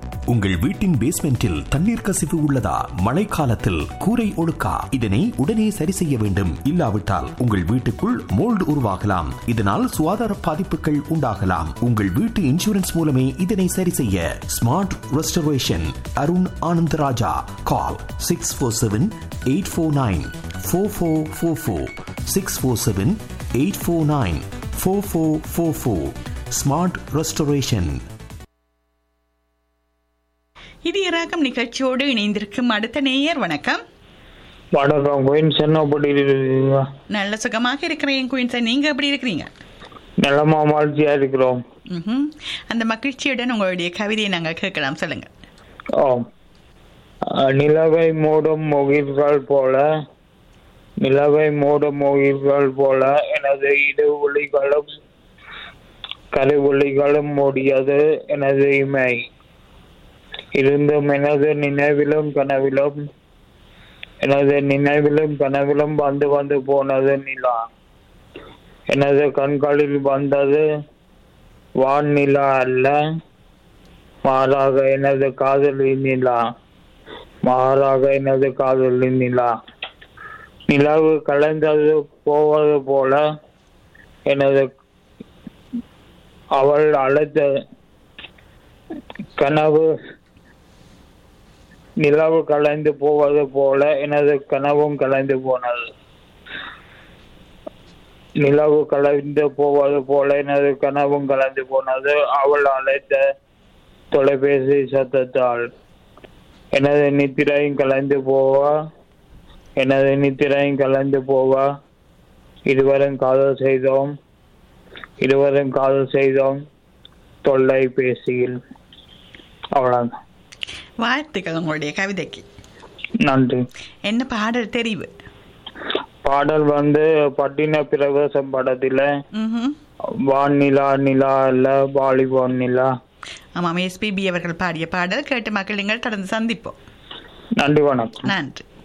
உங்கள் வீட்டின் பேஸ்மெண்டில் தண்ணீர் கசிவு உள்ளதா மழைக்காலத்தில் கூரை ஒழுக்கா இதனை உடனே சரி செய்ய வேண்டும் இல்லாவிட்டால் உங்கள் வீட்டுக்குள் மோல்டு உருவாகலாம் இதனால் சுகாதார பாதிப்புகள் உண்டாகலாம் உங்கள் வீட்டு இன்சூரன்ஸ் மூலமே இதனை சரி செய்ய smart restoration Arun Anandaraja call six four seven eight four nine four four four four six four seven eight four nine four four four four smart restoration இது இராகம் நிகழ்ச்சியோடு இணைந்திருக்கும் அடுத்த நேயர் வணக்கம் வணக்கம் கோயின் சென்னப்படி இருக்கீங்க நல்ல சுகமாக இருக்கிறேன் குயின்சன் நீங்க எப்படி இருக்கிறீங்க நிலமா மகிழ்ச்சியா இருக்கிறோம் ம்ஹும். அந்த மகிழ்ச்சியுடன் உங்களுடைய கவிதையை நாங்கள் கேட்கலாம் சொல்லுங்க ஆம் அஹ், நிலவை மூடும் முகில்கள் போல நிலவை மூடும் முகில்கள் போல எனது இரு ஒளிகளும் கரு ஒளிகளும் மூடியது எனது இமை இருந்தும் எனது நினைவிலும் கனவிலும் எனது நினைவிலும் கனவிலும் வந்து வந்து போனது நிலா எனது கண்களில் வந்தது வான் நிலா அல்ல மாறாக எனது காதலி நிலா மாறாக எனது காதலி நிலா நிலவு கலைந்தது போவது போல எனது அவள் அழைத்த கனவு நிலவு கலைந்து போவது போல எனது கனவும் கலைந்து போனது நிலவு கலைந்து போவது போல எனது கனவும் கலைந்து போனது அவள் அழைத்த தொலைபேசி சத்தத்தால் எனது நித்திரையும் கலைந்து போவா எனது நித்திரையும் கலைந்து போவா இருவரும் காதல் செய்தோம் இருவரும் காதல் செய்தோம் தொல்லைபேசியில் அவ்வளவுதான் வாழ்த்துக்கள் உங்களுடைய கவிதைக்கு நன்றி என்ன பாடல் தெரிவு பாடல் வந்து பட்டின பிரவேசம் படத்துல ம்ஹும். வான் நிலா நிலா இல்ல வாலிபான் நிலா ஆமாம் எஸ்பிபி அவர்கள் பாடிய பாடல் கேட்டு மக்கள் நீங்கள் தொடர்ந்து சந்திப்போம் நன்றி வணக்கம் நன்றி